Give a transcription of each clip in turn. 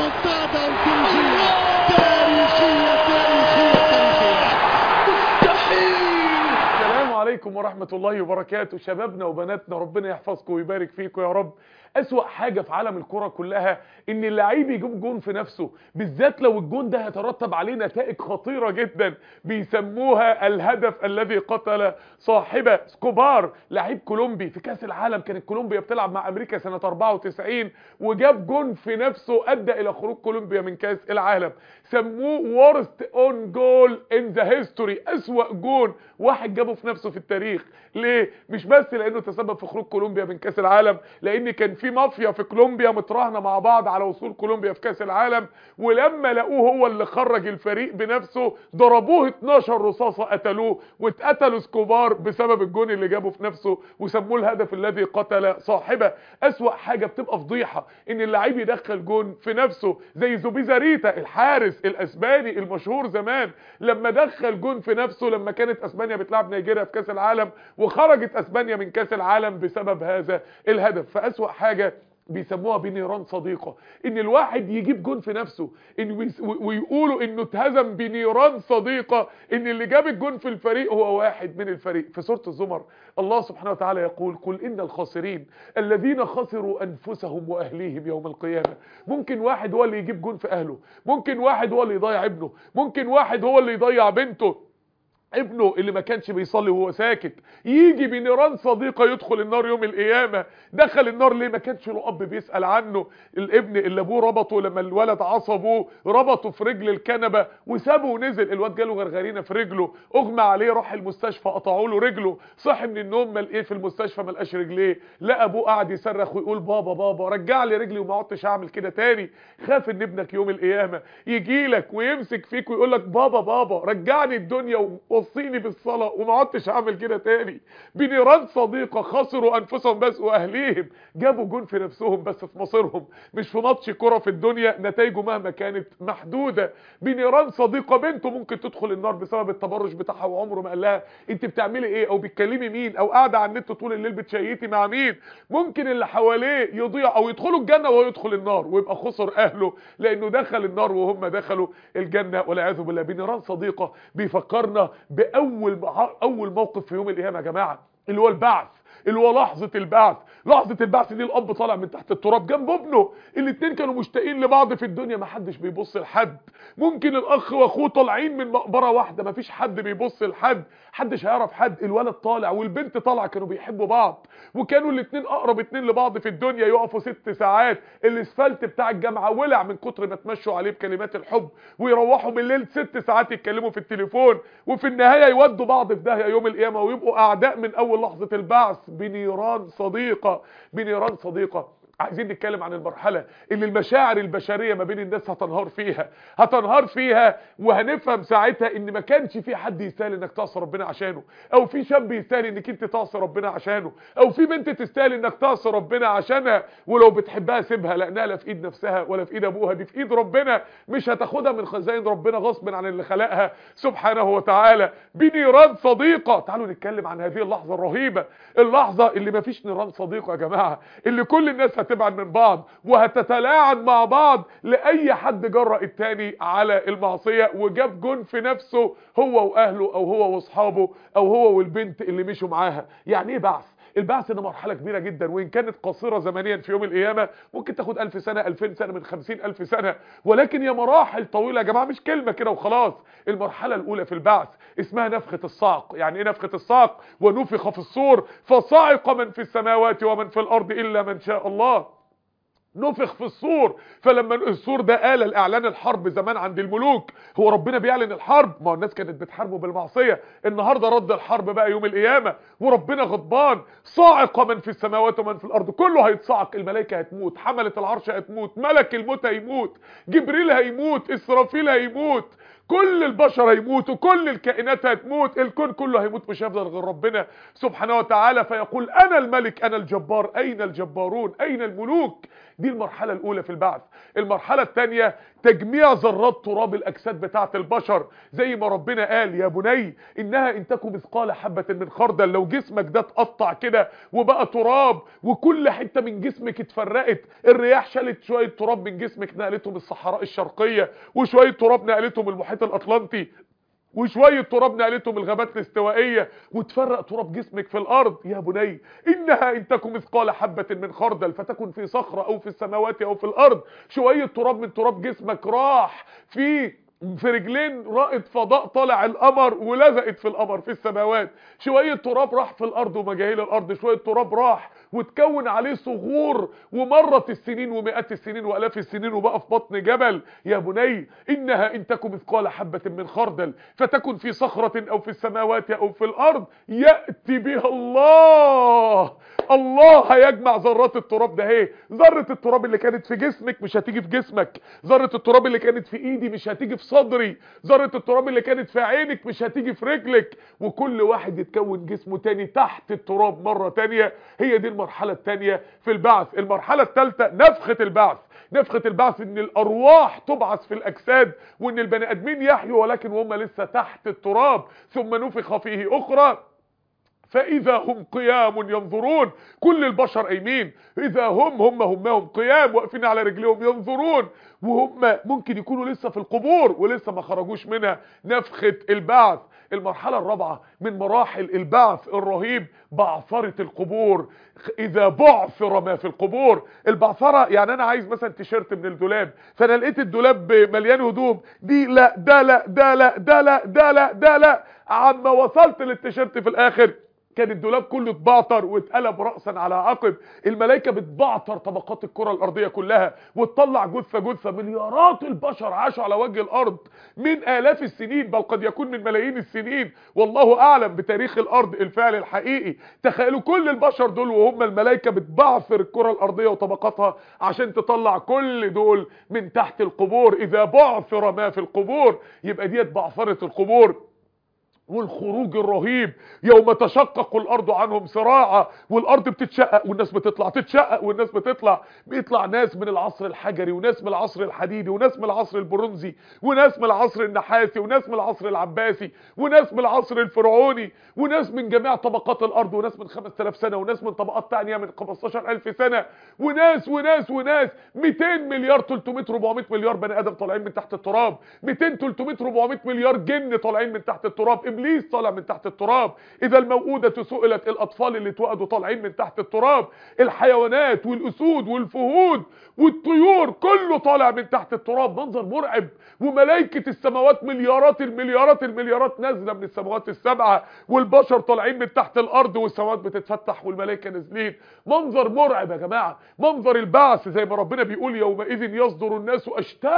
ريمونتادا تاريخية تاريخية تاريخية تاريخية السلام عليكم ورحمة الله وبركاته شبابنا وبناتنا ربنا يحفظكم ويبارك فيكم يا رب أسوأ حاجة في عالم الكرة كلها ان اللعيب يجيب جون في نفسه بالذات لو الجون ده هيترتب عليه نتائج خطيرة جدا بيسموها الهدف الذي قتل صاحبه سكوبار لعيب كولومبي في كاس العالم كانت كولومبيا بتلعب مع امريكا سنة 94 وجاب جون في نفسه ادى الى خروج كولومبيا من كاس العالم سموه worst اون جول ان ذا هيستوري اسوأ جون واحد جابه في نفسه في التاريخ ليه مش بس لانه تسبب في خروج كولومبيا من كاس العالم لان كان في مافيا في كولومبيا متراهنه مع بعض على وصول كولومبيا في كاس العالم ولما لقوه هو اللي خرج الفريق بنفسه ضربوه 12 رصاصه قتلوه واتقتلوا سكوبار بسبب الجون اللي جابه في نفسه وسموه الهدف الذي قتل صاحبه اسوأ حاجه بتبقى فضيحه ان اللعيب يدخل جون في نفسه زي زوبيزاريتا الحارس الاسباني المشهور زمان لما دخل جون في نفسه لما كانت اسبانيا بتلعب نيجيريا في كاس العالم وخرجت اسبانيا من كاس العالم بسبب هذا الهدف فاسوأ حاجه بيسموها بنيران صديقة ان الواحد يجيب جون في نفسه إن ويس- ويقولوا انه اتهزم بنيران صديقة ان اللي جاب الجون في الفريق هو واحد من الفريق في سورة الزمر الله سبحانه وتعالى يقول قل ان الخاسرين الذين خسروا انفسهم واهليهم يوم القيامة ممكن واحد هو اللي يجيب جون في اهله ممكن واحد هو اللي يضيع ابنه ممكن واحد هو اللي يضيع بنته ابنه اللي ما كانش بيصلي وهو ساكت يجي بنيران صديقة يدخل النار يوم القيامة دخل النار ليه ما كانش له اب بيسأل عنه الابن اللي ابوه ربطه لما الولد عصبه ربطه في رجل الكنبة وسابه ونزل الواد جاله غرغرينه في رجله اغمى عليه راح المستشفى قطعوا له رجله صحي من النوم ما لقيه في المستشفى ما لقاش رجليه لقى ابوه قاعد يصرخ ويقول بابا بابا رجع لي رجلي وما عدتش اعمل كده تاني خاف ان ابنك يوم القيامة يجي لك ويمسك فيك ويقول لك بابا بابا رجعني الدنيا ووصيني بالصلاة وما عدتش اعمل كده تاني بنيران صديقة خسروا انفسهم بس واهليهم جابوا جون في نفسهم بس في مصيرهم مش في ماتش كرة في الدنيا نتائجه مهما كانت محدودة بنيران صديقة بنته ممكن تدخل النار بسبب التبرج بتاعها وعمره ما قال لها انت بتعملي ايه او بتكلمي مين او قاعدة على النت طول الليل بتشيتي مع مين ممكن اللي حواليه يضيع او يدخلوا الجنة وهو يدخل النار ويبقى خسر اهله لانه دخل النار وهم دخلوا الجنة والعياذ بالله بنيران صديقة بيفكرنا باول اول موقف في يوم القيامة يا جماعة اللي هو البعث اللي هو لحظة البعث لحظة البعث دي الاب طالع من تحت التراب جنب ابنه الاتنين كانوا مشتاقين لبعض في الدنيا ما حدش بيبص لحد ممكن الاخ واخوه طالعين من مقبرة واحدة ما فيش حد بيبص لحد حدش هيعرف حد الولد طالع والبنت طالعه كانوا بيحبوا بعض وكانوا الاتنين اقرب اتنين لبعض في الدنيا يقفوا ست ساعات الاسفلت بتاع الجامعة ولع من كتر ما تمشوا عليه بكلمات الحب ويروحوا بالليل ست ساعات يتكلموا في التليفون وفي النهاية يودوا بعض في داهية يوم القيامة ويبقوا اعداء من اول لحظة البعث بنيران صديقة بنيران صديقة عايزين نتكلم عن المرحلة اللي المشاعر البشرية ما بين الناس هتنهار فيها هتنهار فيها وهنفهم ساعتها ان ما كانش في حد يستاهل انك تعصي ربنا عشانه او في شاب يستاهل انك انت تعصي ربنا عشانه او في بنت تستاهل انك تعصي ربنا عشانها ولو بتحبها سيبها لانها لا في ايد نفسها ولا في ايد ابوها دي في ايد ربنا مش هتاخدها من خزائن ربنا غصب عن اللي خلقها سبحانه وتعالى بنيران صديقة تعالوا نتكلم عن هذه اللحظة الرهيبة اللحظة اللي ما فيش نيران صديقة يا جماعة اللي كل الناس هتبعد من بعض وهتتلاعن مع بعض لأي حد جرأ التاني على المعصية وجاب جون في نفسه هو وأهله أو هو وأصحابه أو هو والبنت اللي مشوا معاها يعني إيه بعث؟ البعث ده مرحلة كبيرة جدا وإن كانت قصيرة زمنيا في يوم القيامة ممكن تاخد ألف سنة ألفين سنة من خمسين ألف سنة ولكن هي مراحل طويلة يا جماعة مش كلمة كده وخلاص المرحلة الأولى في البعث اسمها نفخة الصعق يعني إيه نفخة الصعق ونفخ في الصور فصعق من في السماوات ومن في الأرض إلا من شاء الله نفخ في الصور فلما الصور ده آلة لإعلان الحرب زمان عند الملوك هو ربنا بيعلن الحرب ما هو الناس كانت بتحاربه بالمعصية النهاردة رد الحرب بقى يوم القيامة وربنا غضبان صاعق من في السماوات ومن في الأرض كله هيتصعق الملائكة هتموت حملة العرش هتموت ملك الموت هيموت جبريل هيموت إسرافيل هيموت كل البشر هيموتوا كل الكائنات هتموت الكون كله هيموت مش هيفضل غير ربنا سبحانه وتعالى فيقول انا الملك انا الجبار اين الجبارون اين الملوك دي المرحلة الاولى في البعث المرحلة الثانية تجميع ذرات تراب الاجساد بتاعه البشر زي ما ربنا قال يا بني انها ان تكن مثقال حبة من خردل لو جسمك ده اتقطع كده وبقى تراب وكل حتة من جسمك اتفرقت الرياح شالت شوية تراب من جسمك نقلتهم الصحراء الشرقية وشوية تراب نقلتهم المحيط الاطلنطي وشوية تراب نقلتهم الغابات الاستوائية وتفرق تراب جسمك في الارض يا بني انها ان تكن مثقال حبة من خردل فتكن في صخرة او في السماوات او في الارض شوية تراب من تراب جسمك راح في في رجلين رائد فضاء طالع القمر ولزقت في القمر في السماوات شوية تراب راح في الارض ومجاهيل الارض شوية تراب راح وتكون عليه صغور ومرت السنين ومئات السنين والاف السنين وبقى في بطن جبل يا بني انها ان تكن مثقال حبة من خردل فتكن في صخرة او في السماوات او في الارض يأتي بها الله الله هيجمع ذرات التراب ده اهي ذرة التراب اللي كانت في جسمك مش هتيجي في جسمك ذرة التراب اللي كانت في ايدي مش هتيجي في صدري ذرة التراب اللي كانت في عينك مش هتيجي في رجلك وكل واحد يتكون جسمه تاني تحت التراب مرة تانية هي دي المرحلة التانية في البعث المرحلة التالتة نفخة البعث نفخة البعث ان الارواح تبعث في الاجساد وان البني ادمين يحيوا ولكن وهم لسه تحت التراب ثم نفخ فيه اخرى فإذا هم قيام ينظرون كل البشر قايمين إذا هم هم همهم قيام واقفين على رجلهم ينظرون وهم ممكن يكونوا لسه في القبور ولسه ما خرجوش منها نفخة البعث المرحلة الرابعة من مراحل البعث الرهيب بعثرة القبور اذا بعثر ما في القبور البعثرة يعني انا عايز مثلا تيشيرت من الدولاب فانا لقيت الدولاب مليان هدوم دي لا ده لا ده لا ده لا ده لا ده لا عما وصلت للتيشيرت في الاخر كان الدولاب كله اتبعتر واتقلب رأسا على عقب الملائكة بتبعتر طبقات الكرة الأرضية كلها وتطلع جثة جثة مليارات البشر عاشوا على وجه الأرض من آلاف السنين بل قد يكون من ملايين السنين والله أعلم بتاريخ الأرض الفعل الحقيقي تخيلوا كل البشر دول وهم الملائكة بتبعثر الكرة الأرضية وطبقاتها عشان تطلع كل دول من تحت القبور إذا بعثر ما في القبور يبقى ديت بعثرة القبور والخروج الرهيب يوم تشقق الارض عنهم سراعا والارض بتتشقق والناس بتطلع تتشقق والناس بتطلع بيطلع ناس من العصر الحجري وناس من العصر الحديدي وناس من العصر البرونزي وناس من العصر النحاسي وناس من العصر العباسي وناس من العصر الفرعوني وناس من جميع طبقات الارض وناس من 5000 سنه وناس من طبقات تانية من 15000 سنه وناس وناس وناس 200 مليار 300 400 مليار بني ادم طالعين من تحت التراب 200 300 400 مليار جن طالعين من تحت التراب ابليس طالع من تحت التراب اذا الموءودة سئلت الاطفال اللي اتولدوا طالعين من تحت التراب الحيوانات والاسود والفهود والطيور كله طالع من تحت التراب منظر مرعب وملائكة السماوات مليارات المليارات المليارات نازلة من السماوات السبعة والبشر طالعين من تحت الارض والسماوات بتتفتح والملائكة نازلين منظر مرعب يا جماعة منظر البعث زي ما ربنا بيقول يومئذ يصدر الناس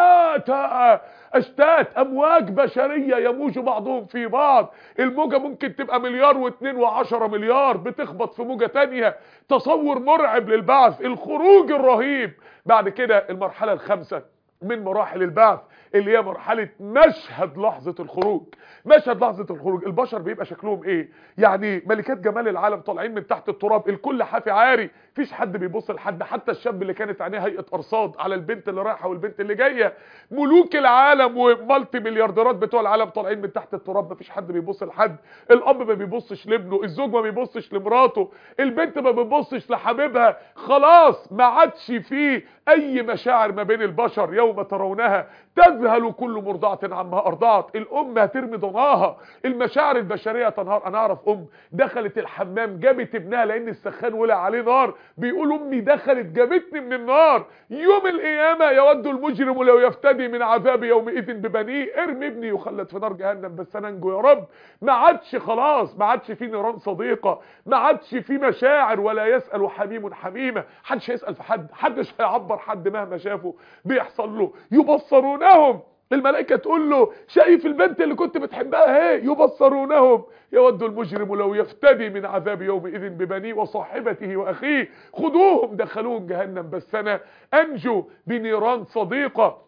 اشتاتا اشتات امواج بشرية يموج بعضهم في بعض الموجة ممكن تبقى مليار واثنين وعشرة مليار بتخبط في موجة تانية تصور مرعب للبعث الخروج الرهيب بعد كده المرحلة الخامسة من مراحل البعث اللي هي مرحلة مشهد لحظة الخروج مشهد لحظة الخروج البشر بيبقى شكلهم ايه يعني ملكات جمال العالم طالعين من تحت التراب الكل حافي عاري فيش حد بيبص لحد حتى الشاب اللي كانت عينيه هيئة ارصاد على البنت اللي رايحة والبنت اللي جاية ملوك العالم ومالتي مليارديرات بتوع العالم طالعين من تحت التراب مفيش حد بيبص لحد الاب ما بيبصش لابنه الزوج ما بيبصش لمراته البنت ما بتبصش لحبيبها خلاص ما عادش فيه اي مشاعر ما بين البشر يوم ترونها تذهل كل مرضعة عما ارضعت الام هترمي ضناها المشاعر البشرية تنهار انا اعرف ام دخلت الحمام جابت ابنها لان السخان ولع عليه نار بيقول امي دخلت جابتني من النار يوم القيامة يود المجرم لو يفتدي من عذاب يومئذ ببنيه ارمي ابني يخلد في نار جهنم بس انا انجو يا رب ما عادش خلاص ما عادش في نيران صديقة ما عادش في مشاعر ولا يسأل حميم حميمة حدش هيسأل في حد حدش هيعبر حد مهما شافه بيحصل له يبصرونهم الملائكة تقول له شايف البنت اللي كنت بتحبها اهي يبصرونهم يود المجرم لو يفتدي من عذاب يومئذ ببنيه وصاحبته واخيه خدوهم دخلوهم جهنم بس انا انجو بنيران صديقة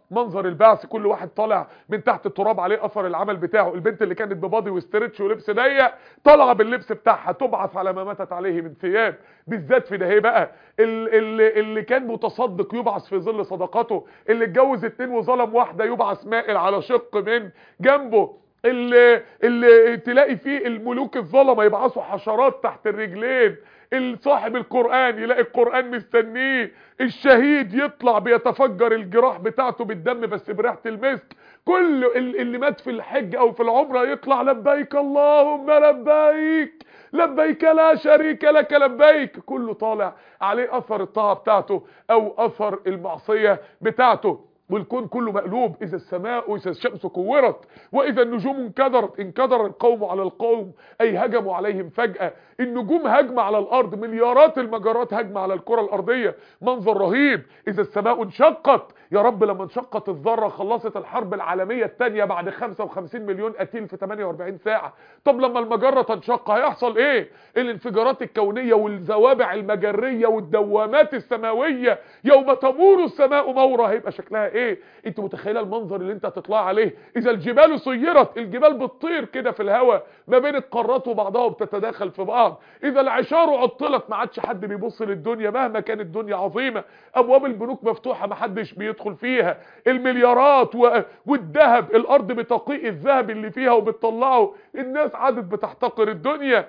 منظر البعث كل واحد طالع من تحت التراب عليه اثر العمل بتاعه البنت اللي كانت ببادي واسترتش ولبس ضيق طالعه باللبس بتاعها تبعث على ما ماتت عليه من ثياب بالذات في ده ايه بقى اللي, اللي كان متصدق يبعث في ظل صدقته اللي اتجوز اتنين وظلم واحده يبعث مائل على شق من جنبه اللي, اللي تلاقي فيه الملوك الظلمه يبعثوا حشرات تحت الرجلين صاحب القرآن يلاقي القرآن مستنيه الشهيد يطلع بيتفجر الجراح بتاعته بالدم بس بريحة المسك كل اللي مات في الحج او في العمرة يطلع لبيك اللهم لبيك لبيك لا شريك لك لبيك كله طالع عليه اثر الطاعة بتاعته او اثر المعصية بتاعته والكون كله مقلوب اذا السماء واذا الشمس كورت واذا النجوم انكدرت انكدر القوم على القوم اي هجموا عليهم فجأة النجوم هجمة على الارض مليارات المجرات هجمة على الكرة الارضية منظر رهيب اذا السماء انشقت يا رب لما انشقت الذرة خلصت الحرب العالمية الثانية بعد 55 مليون قتيل في 48 ساعة طب لما المجرة تنشق هيحصل ايه الانفجارات الكونية والزوابع المجرية والدوامات السماوية يوم تمور السماء مورة هيبقى شكلها ايه انت متخيله المنظر اللي انت هتطلع عليه اذا الجبال سيرت الجبال بتطير كده في الهواء ما بين القارات وبعضها وبتتداخل في بعض اذا العشار عطلت ما عادش حد بيبص للدنيا مهما كانت الدنيا عظيمه ابواب البنوك مفتوحه ما حدش بيدخل فيها المليارات و... والذهب الارض بتقيء الذهب اللي فيها وبتطلعه الناس عادت بتحتقر الدنيا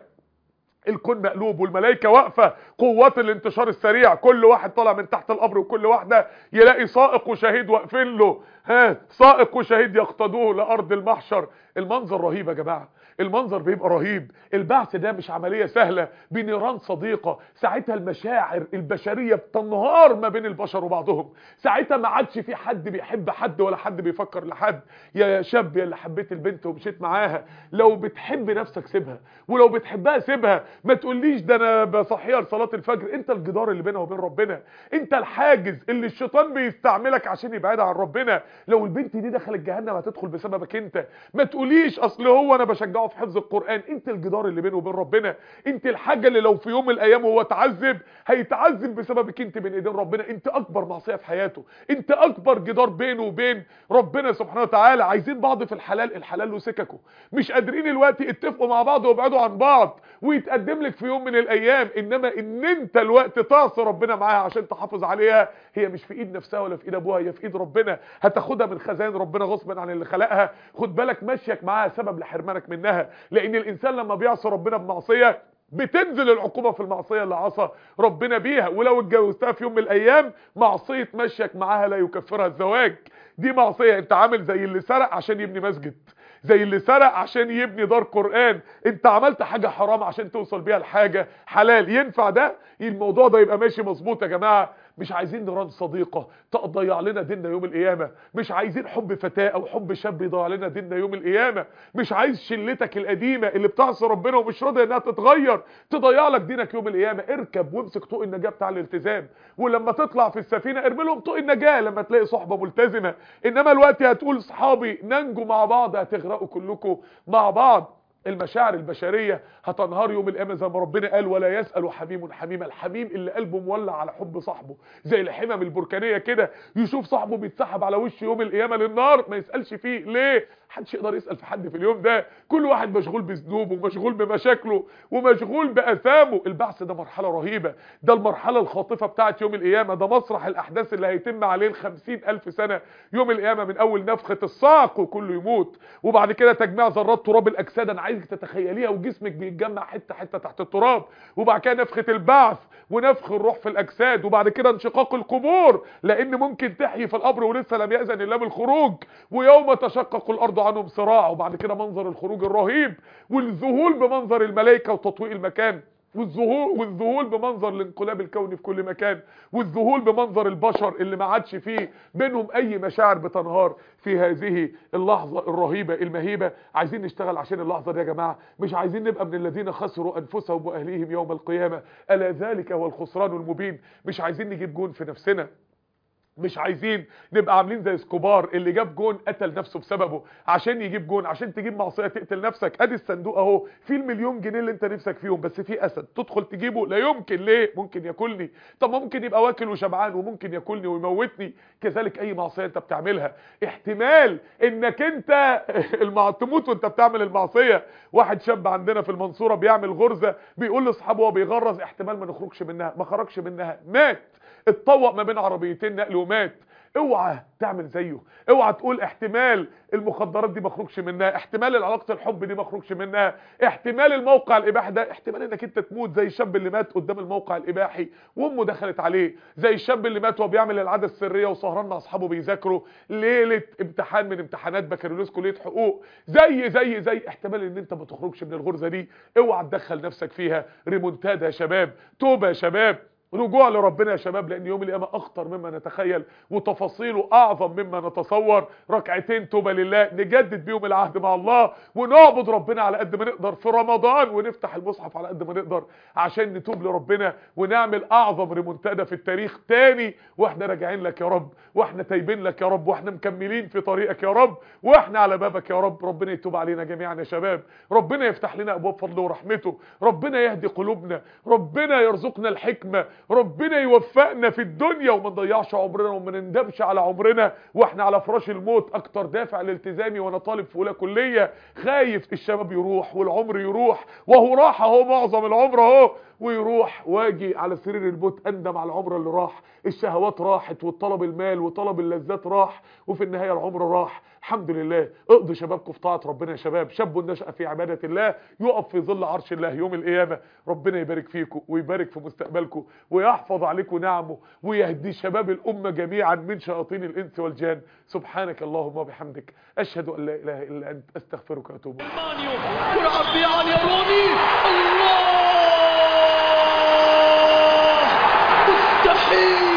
الكون مقلوب والملائكه واقفه قوات الانتشار السريع كل واحد طالع من تحت القبر وكل واحده يلاقي سائق وشهيد واقفين له ها سائق وشهيد يقتضوه لارض المحشر المنظر رهيب يا جماعه المنظر بيبقى رهيب البعث ده مش عملية سهلة بنيران صديقة ساعتها المشاعر البشرية بتنهار ما بين البشر وبعضهم ساعتها ما عادش في حد بيحب حد ولا حد بيفكر لحد يا شاب يا اللي حبيت البنت ومشيت معاها لو بتحب نفسك سيبها ولو بتحبها سيبها ما تقوليش ده انا بصحيها لصلاة الفجر انت الجدار اللي بينها وبين ربنا انت الحاجز اللي الشيطان بيستعملك عشان يبعدها عن ربنا لو البنت دي دخلت جهنم هتدخل بسببك انت ما تقوليش اصل هو انا بشجعه في حفظ القرآن انت الجدار اللي بينه وبين ربنا انت الحاجة اللي لو في يوم من الايام هو تعذب هيتعذب بسببك انت بين ايدين ربنا انت اكبر معصية في حياته انت اكبر جدار بينه وبين ربنا سبحانه وتعالى عايزين بعض في الحلال الحلال له سككه مش قادرين الوقت يتفقوا مع بعض ويبعدوا عن بعض ويتقدم لك في يوم من الايام انما ان انت الوقت تعصي ربنا معاها عشان تحافظ عليها هي مش في ايد نفسها ولا في ايد ابوها هي في ايد ربنا هتاخدها من خزائن ربنا غصبا عن اللي خلقها خد بالك مشيك معاها سبب لحرمانك منها لان الانسان لما بيعصي ربنا بمعصيه بتنزل العقوبة في المعصية اللي عصى ربنا بيها ولو اتجوزتها في يوم من الايام معصية مشيك معاها لا يكفرها الزواج دي معصية انت عامل زي اللي سرق عشان يبني مسجد زي اللي سرق عشان يبني دار قرآن انت عملت حاجة حرام عشان توصل بيها لحاجة حلال ينفع ده الموضوع ده يبقى ماشي مظبوط يا جماعة مش عايزين نيران صديقة تضيع لنا ديننا يوم القيامة مش عايزين حب فتاة او حب شاب يضيع لنا ديننا يوم القيامة مش عايز شلتك القديمة اللي بتعصي ربنا ومش راضية انها تتغير تضيع لك دينك يوم القيامة اركب وامسك طوق النجاة بتاع الالتزام ولما تطلع في السفينة ارمي لهم طوق النجاة لما تلاقي صحبة ملتزمة انما الوقت هتقول صحابي ننجو مع بعض هتغرقوا كلكم مع بعض المشاعر البشرية هتنهار يوم القيامة زي ما ربنا قال ولا يسأل حميم حميم الحميم اللي قلبه مولع على حب صاحبه زي الحمم البركانية كده يشوف صاحبه بيتسحب على وشه يوم القيامة للنار ما يسألش فيه ليه محدش يقدر يسأل في حد في اليوم ده كل واحد مشغول بذنوبه ومشغول بمشاكله ومشغول بأثامه البعث ده مرحلة رهيبة ده المرحلة الخاطفة بتاعت يوم القيامة ده مسرح الأحداث اللي هيتم عليه الخمسين ألف سنة يوم القيامة من أول نفخة الصاق وكله يموت وبعد كده تجميع ذرات تراب الأجساد أنا عايزك تتخيليها وجسمك بيتجمع حتة حتة تحت التراب وبعد كده نفخة البعث ونفخ الروح في الأجساد وبعد كده انشقاق القبور لأن ممكن تحيي في القبر ولسه لم يأذن الله بالخروج ويوم تشقق الأرض عنهم صراع وبعد كده منظر الخروج الرهيب والذهول بمنظر الملائكة وتطويق المكان والذهول والذهول بمنظر الانقلاب الكوني في كل مكان والذهول بمنظر البشر اللي ما عادش فيه بينهم اي مشاعر بتنهار في هذه اللحظة الرهيبة المهيبة عايزين نشتغل عشان اللحظة دي يا جماعة مش عايزين نبقى من الذين خسروا انفسهم واهليهم يوم القيامة الا ذلك هو الخسران المبين مش عايزين نجيب جون في نفسنا مش عايزين نبقى عاملين زي سكوبار اللي جاب جون قتل نفسه بسببه عشان يجيب جون عشان تجيب معصيه تقتل نفسك ادي الصندوق اهو في المليون جنيه اللي انت نفسك فيهم بس في اسد تدخل تجيبه لا يمكن ليه ممكن ياكلني طب ممكن يبقى واكل وشبعان وممكن ياكلني ويموتني كذلك اي معصيه انت بتعملها احتمال انك انت المع... تموت وانت بتعمل المعصيه واحد شاب عندنا في المنصوره بيعمل غرزه بيقول لاصحابه وهو بيغرز احتمال ما نخرجش منها ما خرجش منها مات اتطوق ما بين عربيتين نقل ومات اوعى تعمل زيه اوعى تقول احتمال المخدرات دي ما اخرجش منها احتمال علاقه الحب دي ما اخرجش منها احتمال الموقع الاباحي ده احتمال انك انت تموت زي الشاب اللي مات قدام الموقع الاباحي وامه دخلت عليه زي الشاب اللي مات وهو بيعمل العاده السريه وسهران مع اصحابه بيذاكروا ليله امتحان من امتحانات بكالوريوس كليه حقوق زي زي زي احتمال ان انت ما تخرجش من الغرزه دي اوعى تدخل نفسك فيها ريمونتادا يا شباب توبه يا شباب رجوع لربنا يا شباب لان يوم القيامه اخطر مما نتخيل وتفاصيله اعظم مما نتصور ركعتين توبه لله نجدد بيهم العهد مع الله ونعبد ربنا على قد ما نقدر في رمضان ونفتح المصحف على قد ما نقدر عشان نتوب لربنا ونعمل اعظم ريمونتادا في التاريخ تاني واحنا راجعين لك يا رب واحنا تايبين لك يا رب واحنا مكملين في طريقك يا رب واحنا على بابك يا رب ربنا يتوب علينا جميعا يا شباب ربنا يفتح لنا ابواب فضله ورحمته ربنا يهدي قلوبنا ربنا يرزقنا الحكمه ربنا يوفقنا في الدنيا وما نضيعش عمرنا وما نندمش على عمرنا واحنا على فراش الموت اكتر دافع لالتزامي وانا طالب في اولى كليه خايف الشباب يروح والعمر يروح وهو راح اهو معظم العمر اهو ويروح واجي على سرير الموت اندم على العمر اللي راح الشهوات راحت والطلب المال وطلب اللذات راح وفي النهايه العمر راح الحمد لله اقضوا شبابكم في طاعه ربنا يا شباب شاب نشأ في عباده الله يقف في ظل عرش الله يوم القيامه ربنا يبارك فيكم ويبارك في مستقبلكم ويحفظ عليكم نعمه ويهدي شباب الامه جميعا من شياطين الانس والجان سبحانك اللهم وبحمدك اشهد ان لا اله الا انت استغفرك واتوب اليك مانيو يلعب بيان يا روني الله مستحيل